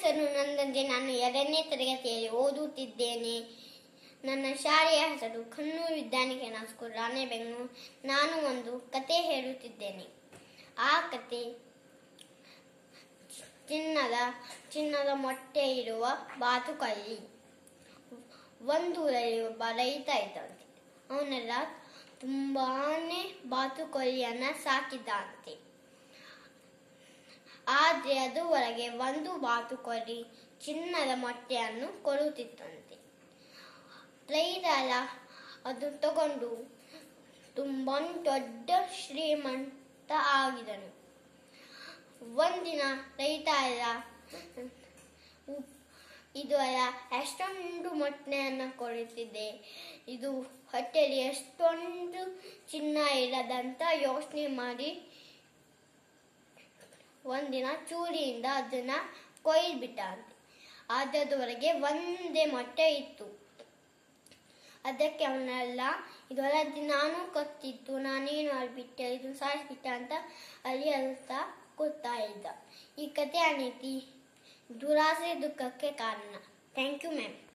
ಹೆಸರು ನಂದಂಜೆ ನಾನು ಎರಡನೇ ತರಗತಿಯಲ್ಲಿ ಓದುತ್ತಿದ್ದೇನೆ ನನ್ನ ಶಾಲೆಯ ಹೆಸರು ಕಣ್ಣೂರು ವಿದ್ಯಾನಿಕೇತನ ಸ್ಕೂಲ್ ರಾಣೆಬೆನ್ನೂರು ನಾನು ಒಂದು ಕತೆ ಹೇಳುತ್ತಿದ್ದೇನೆ ಆ ಕತೆ ಚಿನ್ನದ ಚಿನ್ನದ ಮೊಟ್ಟೆ ಇರುವ ಬಾತುಕಳ್ಳಿ ಒಂದೂರಲ್ಲಿ ಒಬ್ಬ ರೈತ ಇದ್ದಂತೆ ಅವನೆಲ್ಲ ತುಂಬಾನೇ ಬಾತುಕೋಳಿಯನ್ನ ಸಾಕಿದಂತೆ ಆದ್ರೆ ಅದುವರೆಗೆ ಒಂದು ಬಾತುಕೋಳಿ ಚಿನ್ನದ ಮೊಟ್ಟೆಯನ್ನು ಕೊಡುತ್ತಿತ್ತಂತೆ ರೈತ ಎಲ್ಲ ಅದು ತಗೊಂಡು ತುಂಬಾ ದೊಡ್ಡ ಶ್ರೀಮಂತ ಆಗಿದನು ಒಂದಿನ ರೈತ ಎಲ್ಲ ಉ- ಇದು ಅಲ್ಲ ಎಷ್ಟೊಂದು ಮೊಟ್ಟೆಯನ್ನು ಕೊಡುತ್ತಿದೆ ಇದು ಹೊಟ್ಟೆಯಲ್ಲಿ ಎಷ್ಟೊಂದು ಚಿನ್ನ ಇಲ್ಲದಂತ ಯೋಚನೆ ಮಾಡಿ ಒಂದಿನ ಚೂರಿಯಿಂದ ಅದನ್ನ ಕೊಯ್ದ್ಬಿಟ್ಟಂತೆ ಆದದುವರೆಗೆ ಒಂದೇ ಮೊಟ್ಟೆ ಇತ್ತು ಅದಕ್ಕೆ ಅವನೆಲ್ಲ ಇದೆಲ್ಲ ದಿನಾನೂ ಕತ್ತಿತ್ತು ನಾನೇನು ಅಲ್ಬಿಟ್ಟೆ ಇದು ಸಾಯಿಸ್ಬಿಟ್ಟೆ ಅಂತ ಅಲ್ಲಿ ಅಳ್ತಾ ಕೂತಾ ಇದ್ದ ಈ ಕಥೆಯ ನೀತಿ ದುರಾಸೆ ದುಃಖಕ್ಕೆ ಕಾರಣ ಥ್ಯಾಂಕ್ ಯು ಮ್ಯಾಮ್